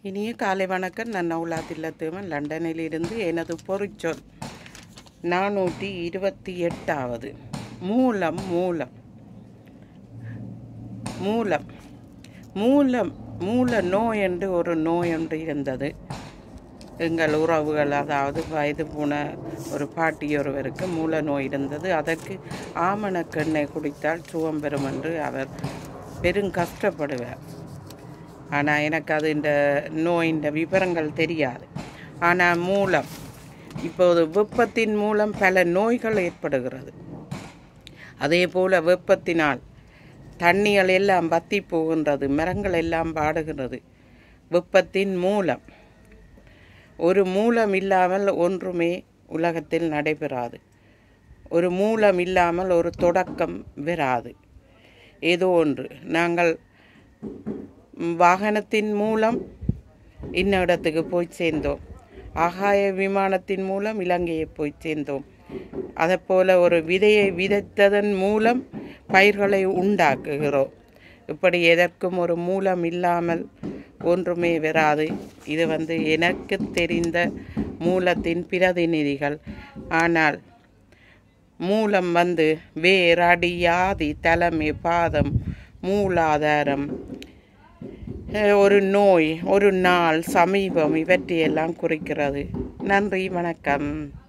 இனிய காலை வணக்கம் நான் நவுலா தில்லத்தேவன் லண்டனில் இருந்து எனது பொறிச்சொல் நானூற்றி இருபத்தி எட்டாவது மூலம் மூலம் மூலம் மூலம் மூல நோய் என்று ஒரு நோய் ஒன்று இருந்தது எங்கள் உறவுகள் அதாவது வயது போன ஒரு பாட்டி ஒருவருக்கு மூல நோய் இருந்தது அதற்கு ஆமணக்கெண்ணெய் குடித்தால் சுகம் பெறும் என்று அவர் பெரும் கஷ்டப்படுவார் ஆனால் எனக்கு அது இந்த நோயின் விவரங்கள் தெரியாது ஆனால் மூலம் இப்போது வெப்பத்தின் மூலம் பல நோய்கள் ஏற்படுகிறது அதே போல் வெப்பத்தினால் தண்ணிகள் எல்லாம் வத்தி போகின்றது மரங்கள் எல்லாம் பாடுகிறது வெப்பத்தின் மூலம் ஒரு மூலம் இல்லாமல் ஒன்றுமே உலகத்தில் நடைபெறாது ஒரு மூலம் இல்லாமல் ஒரு தொடக்கம் வராது ஏதோ ஒன்று நாங்கள் வாகனத்தின் மூலம் இன்ன இடத்துக்கு போய் சேர்ந்தோம் ஆகாய விமானத்தின் மூலம் இலங்கையை போய் சேர்ந்தோம் அதைப்போல ஒரு விதையை விதைத்ததன் மூலம் பயிர்களை உண்டாக்குகிறோம் இப்படி எதற்கும் ஒரு மூலம் இல்லாமல் ஒன்றுமே வராது இது வந்து எனக்கு தெரிந்த மூலத்தின் பிரதிநிதிகள் ஆனால் மூலம் வந்து வேரடி ஆதி தலைமை பாதம் மூலாதாரம் அஹ், ஒரு நோய் ஒரு நாள் சமீபம் இவற்றையெல்லாம் குறிக்கிறது நன்றி வணக்கம்